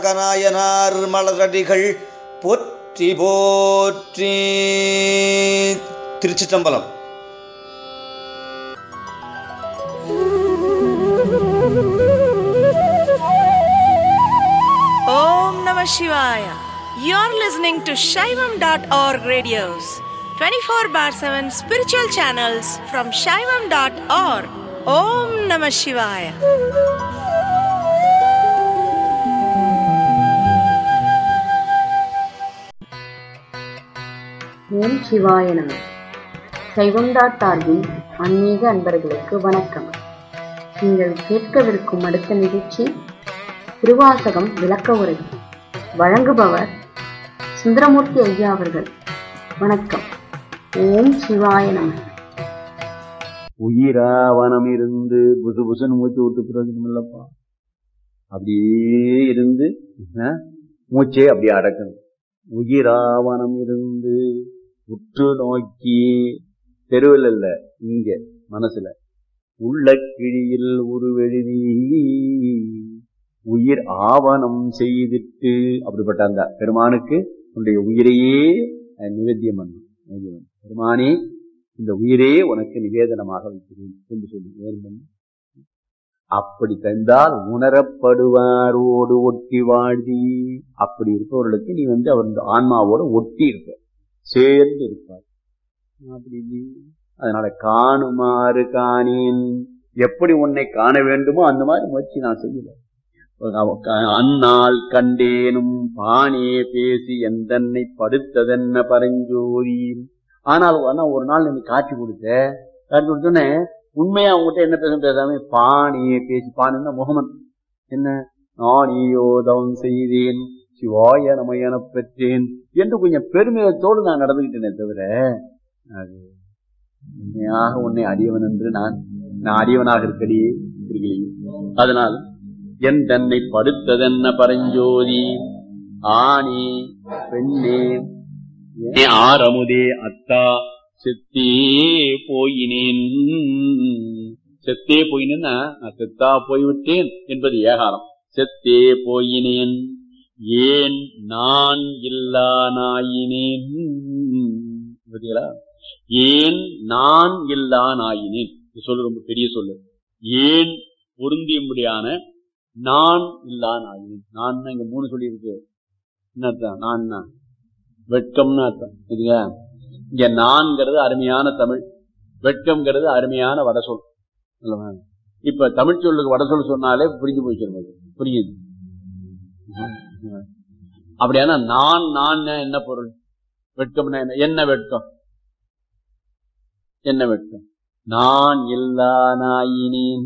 கனாயனார் மலரடிகள் போற்றி போற்றி திருச்சிற்றம்பலம் Om Namah Shivaya. You're listening to Shaivam.org radios, 24 bar 7 spiritual channels from Shaivam.org. Om Namah Shivaya. ஓம் சிவாய நம சைவம் dot ஆர்கின் ஆன்மீக அன்பர்களுக்கு வணக்கம் நீங்கள் கேட்கவிருக்கும் அடுத்த நிகழ்ச்சி திருவாசகம் விளக்க உரை வழங்குபவர் சுந்தரமூர்த்தி ஐயா அவர்கள் வணக்கம் ஓம் சிவாய நம உயிராவனம் இருந்து புசு புசுன்னு மூச்சு விட்டு பிரயோஜனம் இல்லப்பா அப்படியே இருந்து ஆ, மூச்சே அப்படியே அடக்கணும் உயிராவனம் இருந்து உற்று நோக்கி தெருவில் இல்ல இங்க மனசுல உள்ள கிழியில் உருவெழுதி உயிர் ஆவணம் செய்திட்டு அப்படிப்பட்ட அந்த பெருமானுக்கு உன்னுடைய உயிரையே அஹ், நிவேத்தியம் பண்ணும் நிவேத்தியம் பண்ணணும். பெருமானே இந்த உயிரே உனக்கு நிவேதனமாக வைக்கிறேன் என்று சொல்லி நேர்மன் அப்படி தந்தால் உணரப்படுவாரோடு ஒட்டி வாழ்தி அப்படி இருப்பவர்களுக்கு நீ வந்து அவர் இந்த ஆன்மாவோட ஒட்டி இருப்ப சேர்ந்து இருப்பார் அப்படி இல்லையே. அதனால காணுமாறு காணேன் எப்படி உன்னை காண வேண்டுமோ அந்த மாதிரி முயற்சி நான் செய்யல அந்நாள் கண்டேனும் பானே பேசி எந்தன்னை படுத்ததென்ன பரஞ்சோதி ஆனால் ஆனா ஒரு நாள் நீ காட்சி கொடுத்த காட்சி கொடுத்தோன்னே உண்மையா அவங்ககிட்ட என்ன பேச பேசாம பாணியே பேசி பாணின்னா முகமன் என்ன நானியோ தவம் செய்தேன் சிவாய நமயன பெற்றேன் என்று கொஞ்சம் பெருமிதத்தோடு நான் நடந்துகிட்டேனே தவிர அது உண்மையாக உன்னை அடியவன் என்று நான் நான் அடியவனாக இருக்கடியே இருக்கிறேன் அதனால் என் தன்னை படுத்ததென்ன பரஞ்சோதி ஆணி பெண்ணே ஏ ஆரமுதே அத்தா செத்தே போயினேன் செத்தே போயினேன்னா நான் செத்தா போய்விட்டேன் என்பது ஏகாரம் செத்தே போயினேன் ஏன் நான் இல்லா நாயினேன் பார்த்தீங்களா ஏன் நான் இல்லா நாயினேன் இது சொல்லு ரொம்ப பெரிய சொல்லு ஏன் பொருந்தியும்படியான நான் இல்லா நாயினேன் நான் இங்க மூணு சொல்லி இருக்கு என்ன அர்த்தம் நான் தான் வெட்கம்னு அர்த்தம் சரியா இங்க நான்கிறது அருமையான தமிழ் வெட்கம்ங்கிறது அருமையான வடசொல் அல்லவா? இப்ப தமிழ் சொல்லுக்கு வடசொல் சொன்னாலே புரிஞ்சு போச்சு நமக்கு புரியுது அப்படியானா நான் நான் என்ன பொருள் வெட்கம்னா என்ன என்ன வெட்கம் என்ன வெட்கம் நான் இல்லா நாயினேன்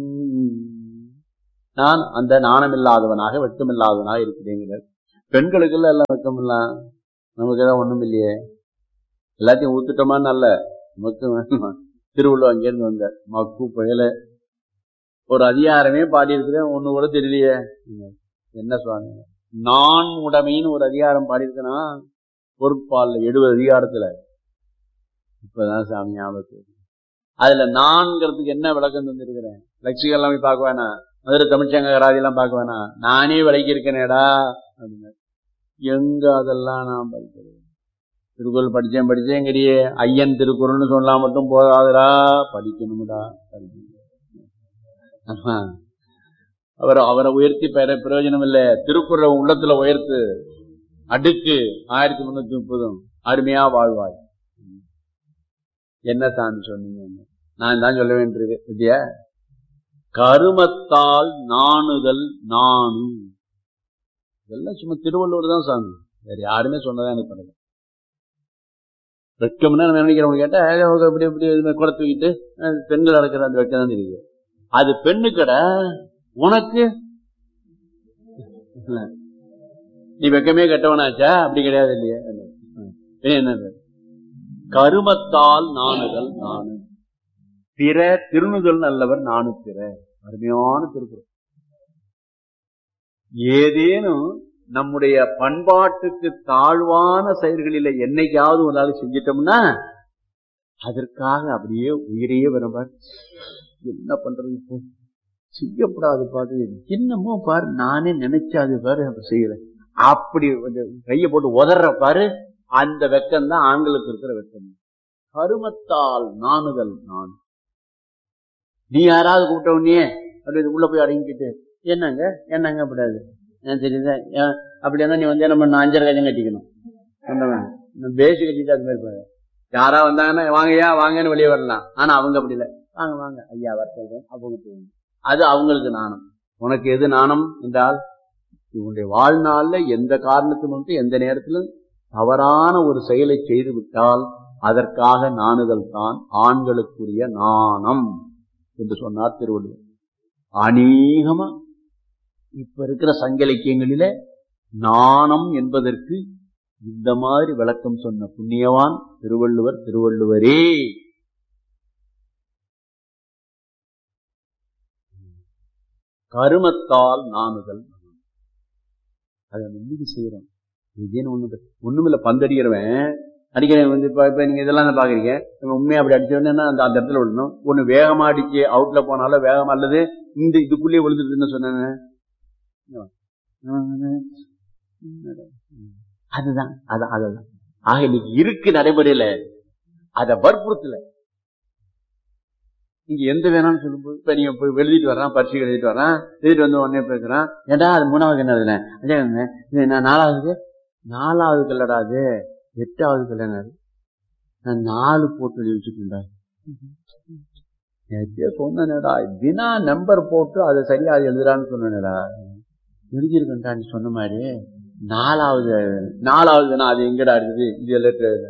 நான் அந்த நாணமில்லாதவனாக வெட்கமில்லாதவனாக இருக்கிறேங்கிறார் பெண்களுக்கு எல்லாம் வெட்கம் இல்ல நமக்கு ஏதாவது ஒண்ணும் இல்லையே எல்லாத்தையும் ஊத்துட்டோமான்னு அல்ல நமக்கு வேணுமா? திருவள்ளுவர் அங்கேருந்து வந்தார் மக்கு புயல ஒரு அதிகாரமே பாடி இருக்கிறேன் ஒண்ணு கூட தெரியலையே என்ன சுவாமி நான் உடைமைன்னு ஒரு அதிகாரம் பாடியிருக்கேனா பொறுப்பால் எழுபது அதிகாரத்துல இப்பதான் சாமி ஞாபகத்துக்கு வருது. அதுல நான்கிறதுக்கு என்ன விளக்கம் தந்திருக்கிறேன் லட்சிகள் எல்லாம் போய் பார்க்க வேணாம் மதுரை தமிழ்ச்சங்க எல்லாம் பார்க்க வேணாம் நானே விளக்கி இருக்கேனேடா அப்படின்னு எங்க அதெல்லாம் நான் படிக்கிறேன் திருக்குறள் படிச்சேன் படிச்சேங்கிறியே ஐயன் திருக்குறள்னு சொன்னா மட்டும் போதாதுடா படிக்கணும்டா படிக்கணும் ஆமா. அவரை அவரை உயர்த்தி பெற பிரயோஜனம் இல்ல திருக்குறளை உள்ளத்துல உயர்த்து அடுக்கு ஆயிரத்தி முன்னூத்தி முப்பதும் அருமையா வாழ்வாய் என்ன சாமி சொன்னீங்க நான் தான் சொல்ல வேண்டியிருக்கு சரியா கருமத்தால் நாணுதல் நானு இதெல்லாம் சும்மா திருவள்ளுவர் தான் சாமி வேற யாருமே சொன்னதா எனக்கு பண்ணல வெட்கம்னா நம்ம நினைக்கிறவங்க கேட்டா ஏய், அவங்க இப்படி இப்படி இது குடை தூக்கிட்டு அஹ், பெண்கள் நடக்கிற அந்த வெட்கம் தான் தெரியுது அது பெண்ணு கடை உனக்கு இல்ல. நீ வெக்கமே கெட்டவனாச்சா அப்படி கிடையாது இல்லையா பின்ன என்னது கருமத்தால் நாணுதல் நானு பிற திருணுதல் நல்லவர் நானு பிற அருமையான திருக்குறள் ஏதேனும் நம்முடைய பண்பாட்டுக்கு தாழ்வான செயல்களில என்னைக்காவது ஒரு நாள் செஞ்சிட்டோம்னா அதற்காக அப்படியே உயிரையே விரும்ப என்ன பண்றது இப்போ செய்யப்படாது பாரு என்னமோ பாரு நானே நினைச்சாது பாரு அப்ப செய்யறேன் அப்படி கொஞ்சம் கையை போட்டு உதற பாரு அந்த வெக்கம் தான் ஆண்களுக்கு இருக்கிற வெக்கம் கருமத்தால் நாணுதல் நான் நீ யாராவது கூப்பிட்ட உடனே அப்படி உள்ள போய் அடங்கிக்கிட்டு என்னங்க என்னங்க அப்படாது தெரியுதா ஏன் அப்படி இருந்தா நீ வந்து என்ன பண்ண அஞ்சரை கஜம் கட்டிக்கணும் சொன்னவன் பேசி கட்டிட்டு அது மாதிரி பாரு யாரா வந்தாங்கன்னா வாங்கய்யா வாங்கன்னு வெளியே வரலாம் ஆனா அவங்க அப்படி இல்லை வாங்க வாங்க ஐயா வர சொல்றேன் அவங்க போகணும் அது அவங்களுக்கு நாணம் உனக்கு எது நாணம் என்றால் உன்னுடைய வாழ்நாள்ல எந்த காரணத்திலும் வந்து எந்த நேரத்திலும் தவறான ஒரு செயலை செய்து விட்டால் அதற்காக நாணுதல் தான் ஆண்களுக்குரிய நாணம் என்று சொன்னார் திருவள்ளுவர் அநேகமா இப்ப இருக்கிற சங்க இலக்கியங்களில நாணம் என்பதற்கு இந்த மாதிரி விளக்கம் சொன்ன புண்ணியவான் திருவள்ளுவர் திருவள்ளுவரே கருமத்தால் நாணுதல் அதை நம்பிக்கை செய்யறோம் இதுன்னு ஒண்ணு ஒண்ணுமில்ல பந்தடிக்கிறவன் அடிக்கிறவன் வந்து இப்ப இப்ப நீங்க இதெல்லாம் தான் பாக்குறீங்க நம்ம உண்மையா அப்படி அடிச்சோன்னா அந்த அந்த இடத்துல விடணும் ஒண்ணு வேகமா அடிச்சு அவுட்ல போனாலும் வேகமா அல்லது இந்த இதுக்குள்ளேயே விழுந்துட்டுன்னு சொன்னேன் அதுதான் அதான் அதுதான் ஆக இன்னைக்கு இருக்கு நடைமுறையில அத வற்புறுத்தல நீங்க எந்த வேணாம்னு சொல்லும்போது இப்ப நீங்க போய் எழுதிட்டு வர்றான் பரிசு எழுதிட்டு வர்றான் எழுதிட்டு வந்து உடனே பேசுறான் ஏடா அது மூணாவது என்ன எழுதுனேன் அதே எழுதுனேன். இது நான் நாலாவது நாலாவது கல்லடா அது எட்டாவது கல்யாணம் நான் நாலு போட்டு எழுதி வச்சுட்டேன்டா நேத்தே சொன்னேடா தினா நம்பர் போட்டு அதை சரியா அது எழுதுறான்னு சொன்னேடா எழுதியிருக்கேன்டா நீ சொன்ன மாதிரி நாலாவது நாலாவது நான் அது எங்கடா இருக்குது இது லெட்டர்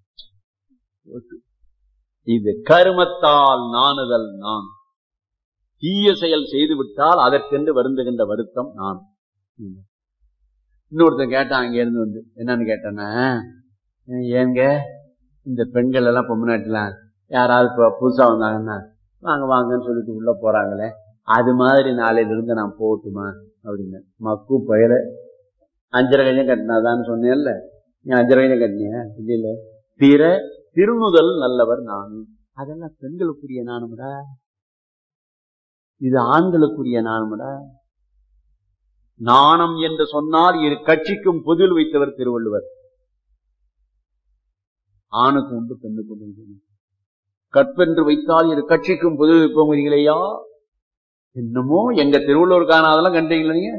இது கருமத்தால் நாணுதல் நான் தீய செயல் செய்து விட்டால் அதற்கென்று வருந்துகின்ற வருத்தம் நான் இன்னொருத்தன் கேட்டான் அங்க இருந்து வந்து என்னன்னு கேட்டானே ஏங்க இந்த பெண்கள் எல்லாம் பொம்மநாட்டுலாம் யாராவது இப்போ புதுசா வந்தாங்கன்னா வாங்க வாங்கன்னு சொல்லிட்டு உள்ள போறாங்களே அது மாதிரி நாளையில இருந்து நான் போகட்டுமா அப்படின்னு மக்கு பயல அஞ்சரை கஞ்சம் கட்டினாதான்னு சொன்னேன்ல நீ அஞ்சரை கஞ்சம் கட்டினியா இல்ல பிற திருமுதல் நல்லவர் நான் அதெல்லாம் பெண்களுக்குரிய நானும்டா இது ஆண்களுக்குரிய நானும்டா நாணம் என்று சொன்னால் இரு கட்சிக்கும் பொதில் வைத்தவர் திருவள்ளுவர் ஆணுக்கு உண்டு பெண்ணுக்கு உண்டு கற்பென்று வைத்தால் இரு கட்சிக்கும் பொதில் வைப்போங்கிறீங்களேயா என்னமோ எங்க திருவள்ளுவர் காணாதெல்லாம் கண்டீங்களா நீங்க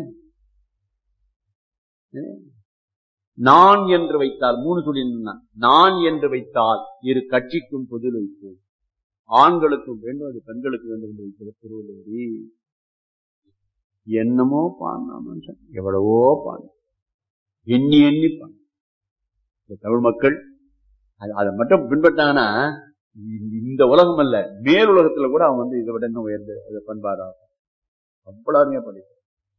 நான் என்று வைத்தால் மூணு சொல்லி நான் என்று வைத்தால் இரு கட்சிக்கும் பொதில் வைப்போம் ஆண்களுக்கும் வேண்டும் அது பெண்களுக்கு வேண்டும் என்று வைத்தவர் திருவள்ளுவரி என்னமோ பாடினா மனுஷன் எவ்வளவோ பாடு எண்ணி எண்ணி பாடு இந்த தமிழ் மக்கள் அது அதை மட்டும் பின்பற்றாங்கன்னா இந்த- இந்த உலகம் அல்ல மேல் உலகத்துல கூட அவங்க வந்து இதை விட இன்னும் உயர்ந்த இதை பண்பாடா அவ்வளவு அருமையா படிப்பார்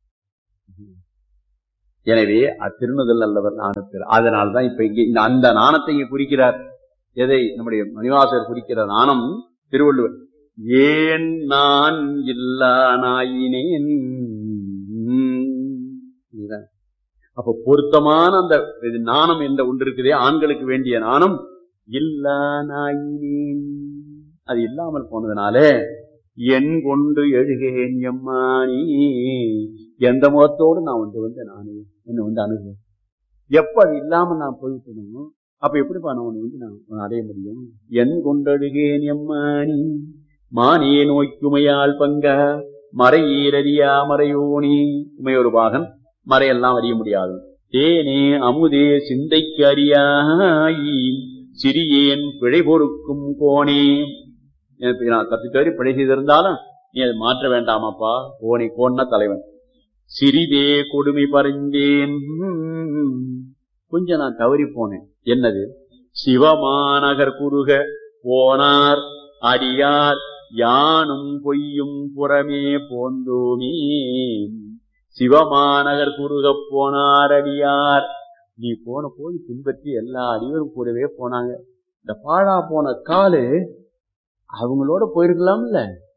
எனவே அத்திருணுதல் நல்லவர் நாணத்தில் அதனால்தான் இப்ப இங்கே இந்த அந்த நாணத்தை இங்க குறிக்கிறார் எதை நம்முடைய மணிவாசர் குறிக்கிற நாணம் திருவள்ளுவர் ஏன் நான் இல்லா நாயினேன் இதுதான். அப்ப பொருத்தமான அந்த இது நாணம் என்ற ஒன்று இருக்குதே ஆண்களுக்கு வேண்டிய நாணம் இல்லா நாயினேன் அது இல்லாமல் போனதுனாலே என் கொண்டு எழுகேன் எம்மானி எந்த முகத்தோடு நான் வந்து வந்து நானே என்னை வந்து அணுகுவேன் எப்ப அது இல்லாம நான் போய்விட்டணும் அப்ப எப்படிப்பா நான் உன்னை வந்து நான் உன்னை அடைய முடியும் என் கொண்டழுகேன் எம்மானி மானே நோய்க்குமையால் பங்கா மறையீரறியா மறையோனி உமையொரு பாகன் மறையெல்லாம் அறிய முடியாது தேனே அமுதே சிந்தைக்கு அறியாய் சிறியேன் பிழை பொறுக்கும் கோணே எனக்கு நான் கத்துக்காரி பிழை செய்திருந்தாலும் நீ அதை மாற்ற வேண்டாமாப்பா கோணி கோன்னா தலைவன் சிறிதே கொடுமை பறிந்தேன் கொஞ்சம் நான் தவறி போனேன் என்னது சிவமாநகர் குறுக போனார் அடியார் யானும் பொய்யும் புறமே போந்தோமே சிவமாநகர் குறுக போனார் அடியார் நீ போன போய் பின்பற்றி எல்லா அடியரும் கூடவே போனாங்க இந்த பாழா போன காலு அவங்களோட போயிருக்கலாம்ல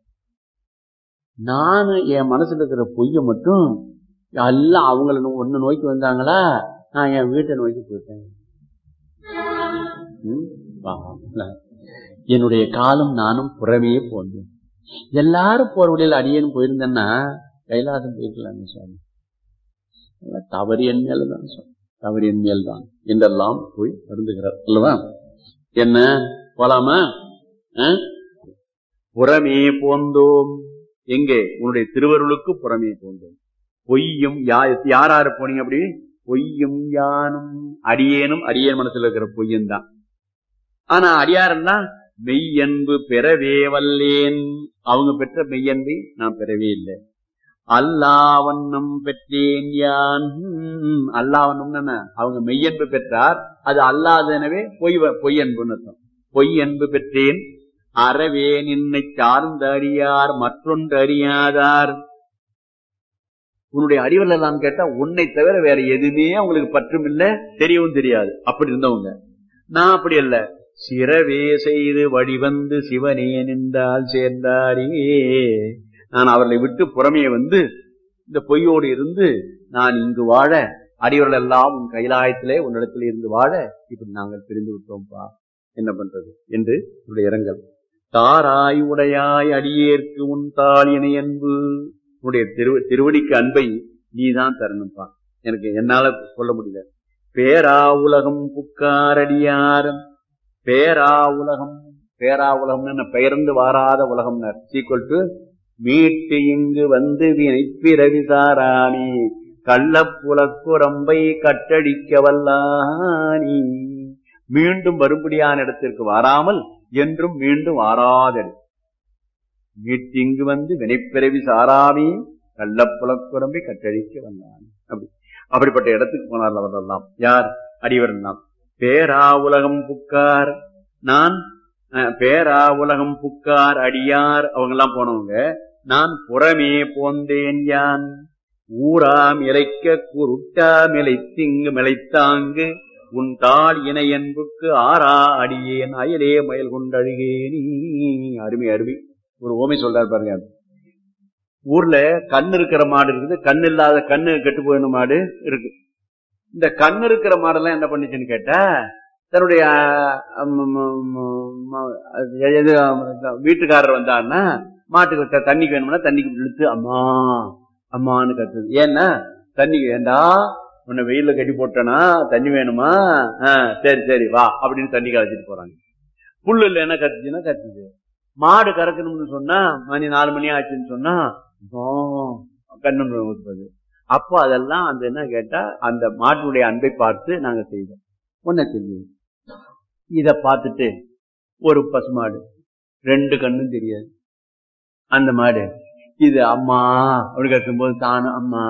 நானு என் மனசுல இருக்கிற பொய்ய மட்டும் எல்லாம் அவங்கள நோ- ஒண்ணு நோக்கி வந்தாங்களா நான் என் வீட்டை நோக்கி போயிட்டேன் ம்? பாவம்ல. என்னுடைய காலம் நானும் புறமே போந்தேன் எல்லாரும் போற வழியில் அடியேன்னு போயிருந்தேன்னா கைலாசம் போயிருக்கலாமே சுவாமி அதெல்லாம் தவறு என் மேல்தான் சுவாமி தவறு என் மேல்தான் என்றெல்லாம் போய் வருந்துகிறார் அல்லவா என்ன போலாமா ஆ? புறமே போந்தோம் எங்கே உன்னுடைய திருவருளுக்கு புறமே போந்தோம் பொய்யும் யா- யார் யாரு போனீங்க அப்படி பொய்யும் யானும் அடியேனும் அடியேன் மனசுல இருக்கிற பொய்யும் தான் ஆனா அடியாரன்னா மெய்யன்பு பெறவே வல்லேன் அவங்க பெற்ற மெய்யன்பை நான் பெறவே இல்லை அல்லாவண்ணம் பெற்றேன் யான் ஹம், அல்லாவண்ணம் என்ன அவங்க மெய்யன்பு பெற்றார் அது அல்லாதனவே பொய் வ- பொய் அன்புன்னு அர்த்தம் பொய் அன்பு பெற்றேன் அறவே நின்னை சார்ந்த அறியார் மற்றொன்று அறியாதார் உன்னுடைய அறிவில் எல்லாம் கேட்டா உன்னை தவிர வேற எதுவுமே அவங்களுக்கு பற்றும் இல்ல தெரியவும் தெரியாது அப்படி இருந்தவங்க நான் அப்படி அல்ல சிறவே செய்து வழிவந்து சிவனே நின்றால் சேர்ந்தாரே நான் அவர்களை விட்டு புறமே வந்து இந்த பொய்யோடு இருந்து நான் இங்கு வாழ அடியவர்கள் எல்லாம் உன் கைலாயத்திலே உன்னிடத்தில் இருந்து வாழ இப்படி நாங்கள் பிரிந்து விட்டோம்ப்பா என்ன பண்றது என்று உன்னுடைய இரங்கல் தாராய் உடையாய் அடியேற்கு உன் தாளினை அன்பு உன்னுடைய திரு திருவடிக்கு அன்பை நீதான் தரணும்ப்பா எனக்கு என்னால சொல்ல முடியல பேரா உலகம் புக்காரடியார் பேரா உலகம் பேரா உலகம் என்ன பெயர்ந்து வாராத உலகம் சீக்வல் டு மீட்டு இங்கு வந்து வினை பிறவி சாராணி கள்ளப்புலக்குரம்பை கட்டடிக்க வல்லானி மீண்டும் வரும்படியான இடத்திற்கு வராமல் என்றும் மீண்டும் வாராத இடம். மீட்டிங்கு வந்து வினைப்பிறவி சாராமி கள்ளப்புலக்குரம்பை கட்டழிக்க வல்லானி அப்படி அப்படிப்பட்ட இடத்துக்கு போனார் அவரெல்லாம் யார் அடிவரெல்லாம் பேரா உலகம் புக்கார் நான் அஹ், பேரா உலகம் புக்கார் அடியார் அவங்க எல்லாம் போனவங்க நான் புறமே போந்தேன் யான் ஊராம் இலைக்க குருட்டா மிளைத்திங்கு மிளைத்தாங்கு உன் தாள் இணை என்புக்கு ஆறா அடியேன் அயலே மயல் கொண்டழுகேனி அருமை அருமை ஒரு ஓமை சொல்றாரு பாருங்க ஊர்ல கண்ணு இருக்கிற மாடு இருக்குது கண்ணு இல்லாத கண்ணு கெட்டு போயின மாடு இருக்கு இந்த கண்ணு இருக்கிற மாடெல்லாம் என்ன பண்ணுச்சுன்னு கேட்டா தன்னுடைய அஹ், ம- ம- ம- ம- அது எது, அஹ், வீட்டுக்காரர் வந்தாருன்னா மாட்டுக்கு த- தண்ணிக்கு வேணும்னா தண்ணிக்கு இழுத்து அம்மா அம்மான்னு கத்துது ஏன்னா தண்ணிக்கு வேண்டா உன்னை வெயில்ல கட்டி போட்டனா தண்ணி வேணுமா ஆ, சரி சரி வா அப்படின்னு தண்ணி கரைச்சிட்டு போறாங்க புல்லு இல்ல என்ன கத்துச்சுன்னா கத்துது மாடு கறக்கணும்னு சொன்னா மணி நாலு மணி ஆச்சுன்னு சொன்னா ஆ, கண்ணு ஊத்துறது அப்போ அதெல்லாம் அந்த என்ன கேட்டா அந்த மாட்டினுடைய அன்பை பார்த்து நாங்க செய்தோம் ஒன்ன தெரியும் இத பார்த்துட்டு ஒரு பசுமாடு ரெண்டு கண்ணும் தெரியாது அந்த மாடு இது அம்மா அப்படி கத்தும் போது தானும் அம்மா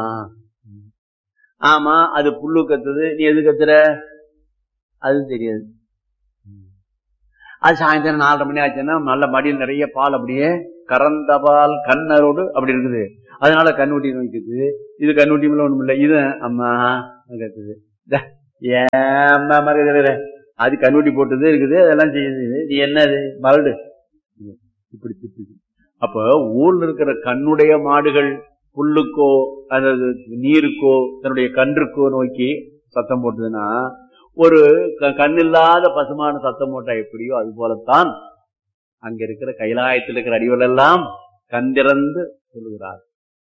ஆமா அது புல்லு கத்துது நீ எது கத்துற அது தெரியாது அது சாயந்தரம் நாலரை மணி ஆச்சுன்னா நல்ல மடியில் நிறைய பால் அப்படியே கறந்த பால் கண்ணரோடு அப்படி இருக்குது அதனால கண்ணுட்டி வைக்குது இது கண்ணுட்டி மேல ஒண்ணும் இல்லை இது அம்மா கத்துது த, ஏம்மா மறக்குது அது கண்ணுட்டி போட்டது இருக்குது அதெல்லாம் செய்யுது நீ என்னது மரடு இப்படி திட்டுது அப்ப ஊர்ல இருக்கிற கண்ணுடைய மாடுகள் புல்லுக்கோ அதாவது நீருக்கோ தன்னுடைய கன்றுக்கோ நோக்கி சத்தம் போட்டதுன்னா ஒரு க- கண்ணில்லாத பசுமான சத்தம் போட்டா எப்படியோ அது போலத்தான் அங்க இருக்கிற கைலாயத்தில் இருக்கிற அடிகள் எல்லாம் கண்டிறந்து சொல்லுகிறார்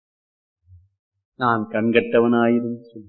நான் கண்கட்டவனாயிருந்து சொல்லு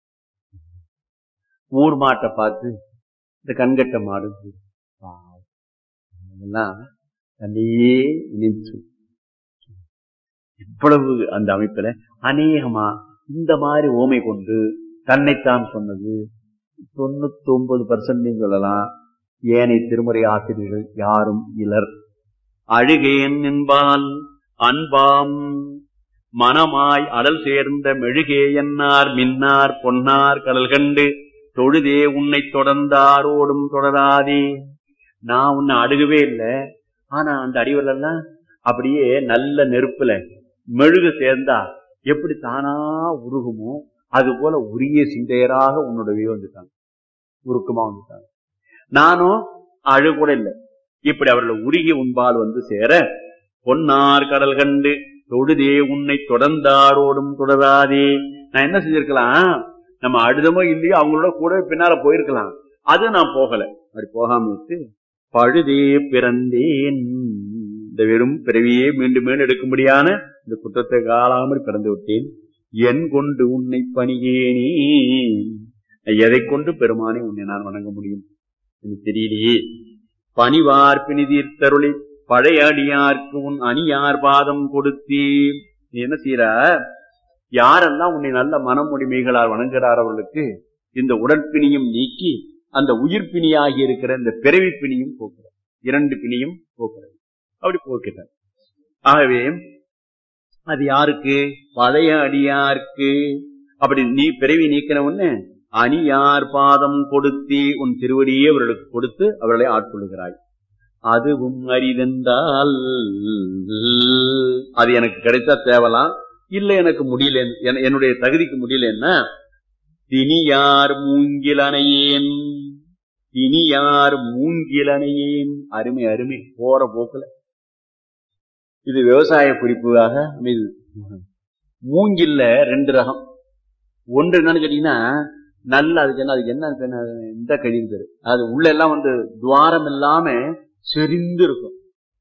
ஊர் மாட்டை பார்த்து இந்த கண்கட்ட மாடு பாவம். இதெல்லாம் தன்னையே நினைச்சு இவ்வளவு அந்த அமைப்புல அநேகமா இந்த மாதிரி ஓமை கொண்டு தன்னைத்தான் சொன்னது தொண்ணூத்தி ஒன்பது பர்சன்ட் சொல்லலாம் ஏனை திருமுறை ஆசிரியர்கள் யாரும் இலர் அழுகேன் என்பால் அன்பாம் மனமாய் அடல் சேர்ந்த மெழுகே என்னார் மின்னார் பொன்னார் கடல் கண்டு தொழுதே உன்னை தொடர்ந்தாரோடும் தொடராதே நான் உன்னை அழுகவே இல்லை ஆனா அந்த அடிவரெல்லாம் அப்படியே நல்ல நெருப்புல மெழுகு சேர்ந்தா எப்படி தானா உருகுமோ அது போல உரிய சிந்தையராக உன்னுடைய வந்துட்டாங்க உருக்கமா வந்துட்டாங்க நானும் அழு கூட இல்லை இப்படி அவர்கள் உருகி உன்பால் வந்து சேர பொன்னார் கடல் கண்டு தொழுதே உன்னை தொடர்ந்தாரோடும் தொடராதே நான் என்ன செஞ்சிருக்கலாம் நம்ம அழுதமோ இல்லையோ அவங்களோட கூட பின்னால போயிருக்கலாம் அது நான் போகல அப்படி போகாம விட்டு பழுதே பிறந்தேன் இந்த வெறும் பிறவியே மீண்டும் மீண்டும் எடுக்கும்படியான இந்த குற்றத்தை காலாமல் பிறந்து விட்டேன் என் கொண்டு உன்னை பணியேனே எதை கொண்டு பெருமானை உன்னை நான் வணங்க முடியும் எனக்கு தெரியலையே பணிவார் பிணிதீர்த்தருளி பழைய அடியார்க்கு உன் அணியார் பாதம் கொடுத்தே நீ என்ன செய்யற யாரெல்லாம் உன்னை நல்ல மனமுடிமைகளால் வணங்குகிறார் அவர்களுக்கு இந்த உடற்பிணியும் நீக்கி அந்த உயிர் பிணியாகி இருக்கிற இந்த பிறவி பிணியும் போக்குற இரண்டு பிணியும் போக்குறது அப்படி போக்கிறார் ஆகவே அது யாருக்கு பழைய அடியார்க்கு அப்படி நீ பிறவி நீக்கின உடனே அணியார் பாதம் கொடுத்தி உன் திருவடியே அவர்களுக்கு கொடுத்து அவர்களை ஆட்கொள்கிறாய் அதுவும் அரிதென்றால் அது எனக்கு கிடைத்தா தேவலாம் இல்ல எனக்கு முடியல என்- என்னுடைய தகுதிக்கு முடியலன்னா தினியார் மூங்கிலனையேன் தினியார் மூங்கிலனையேன் அருமை அருமை போற போக்குல இது விவசாய குறிப்பாக அமைது மூங்கில்ல ரெண்டு ரகம் ஒன்று என்னன்னு கேட்டீங்கன்னா நல்ல அதுக்கு என்ன அதுக்கு என்ன பேரு? இந்த கழிவு பேரு அது உள்ள எல்லாம் வந்து துவாரம் இல்லாம செறிந்து இருக்கும்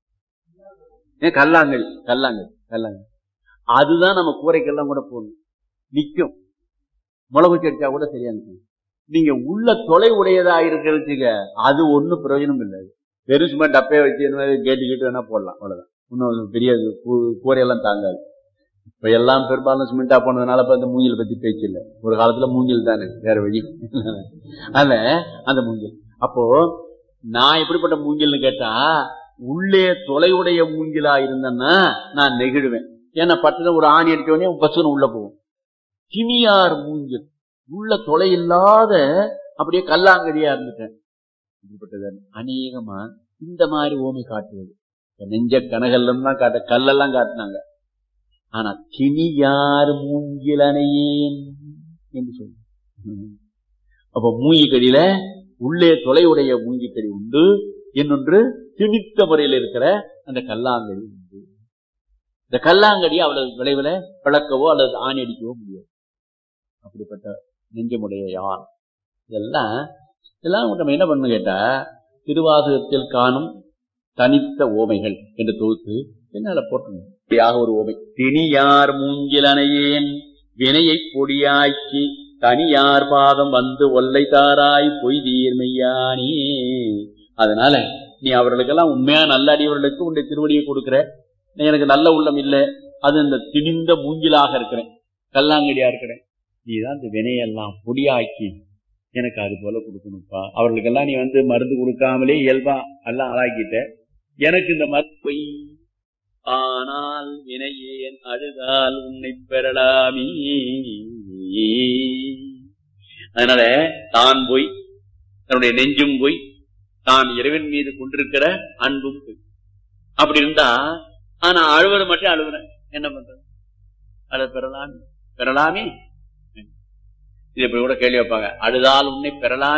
ஏன் கல்லாங்கல் கல்லாங்கல் கல்லாங்கல் அதுதான் நம்ம கூரைக்கெல்லாம் கூட போடணும் நிக்கும் மிளகு செடிச்சா கூட சரியா நிக்கும் நீங்க உள்ள தொலை உடையதா இருக்கிறதுக்கு அது ஒண்ணும் பிரயோஜனம் இல்லை வெறும் சும்மா டப்பையை வச்சு இந்த மாதிரி கேட்டு கேட்டு வேணா போடலாம் அவ்வளவுதான் இன்னும் பெரிய கூ- கூரையெல்லாம் தாங்காது இப்ப எல்லாம் பெரும்பாலும் சிமெண்டா போனதுனால இப்ப அந்த மூங்கில் பத்தி பேச்சு இல்லை ஒரு காலத்துல மூங்கில் தானே வேற வழி அதனால அந்த மூங்கில் அப்போ நான் எப்படிப்பட்ட மூங்கில்னு கேட்டா உள்ளே தொலைவுடைய மூங்கிலா இருந்தேன்னா நான் நெகிழுவேன் ஏன்னா பட்டுன்னு ஒரு ஆணி அடிச்ச உடனே பசுன்னு உள்ள போகும் கிமியார் மூங்கில் உள்ள தொலை இல்லாத அப்படியே கல்லாங்கடியா இருந்துட்டேன் இப்படிப்பட்டது அநேகமா இந்த மாதிரி ஓமை காட்டுவது இப்ப நெஞ்ச கனகல்லாம் காட்ட கல்லெல்லாம் காட்டினாங்க ஆனா கிணியார் மூங்கிலனையேன் என்று சொல்லு அப்ப மூங்கிக்கடியில உள்ளே தொலைவுடைய மூங்கிக்கடி உண்டு இன்னொன்று திணித்த முறையில் இருக்கிற அந்த கல்லாங்கடி உண்டு இந்த கல்லாங்கடி அவ்வளவு விளைவுல பிளக்கவோ அல்லது ஆணி அடிக்கவோ முடியாது அப்படிப்பட்ட நெஞ்சமுடைய யார் இதெல்லாம் இதெல்லாம் நம்ம என்ன பண்ணணும் கேட்டா திருவாசகத்தில் காணும் தனித்த ஓமைகள் என்று தொகுத்து என்னால போட்டணும் இப்படியாக ஒரு ஓமை திணியார் மூங்கிலனையேன் வினையை பொடியாக்கி தனியார் பாதம் வந்து ஒல்லை தாராய் பொய் தீர்மையானே அதனால நீ அவர்களுக்கெல்லாம் உண்மையா நல்ல அடியவர்களுக்கு உன்னுடைய திருவடியை கொடுக்கிற நீ எனக்கு நல்ல உள்ளம் இல்லை அது இந்த திணிந்த மூங்கிலாக இருக்கிறேன் கல்லாங்கடியா இருக்கிறேன் நீ தான் இந்த வினையெல்லாம் பொடியாக்கி எனக்கு அது போல கொடுக்கணும்ப்பா அவர்களுக்கெல்லாம் நீ வந்து மருந்து கொடுக்காமலே இயல்பா எல்லாம் ஆளாக்கிட்ட எனக்கு இந்த மற்பொய் ஆனால் வினையேன் அழுதால் உன்னை பெறலாமே அதனால தான் போய் தன்னுடைய நெஞ்சும் போய் தான் இறைவன் மீது கொண்டிருக்கிற அன்பும் போய் அப்படி இருந்தா ஆனா அழுவது மட்டும் அழுகுறேன் என்ன பண்றது அதை பெறலாமே பெறலாமே இது இப்படி கூட கேள்வி வைப்பாங்க அழுதால் உன்னை பெறலாம்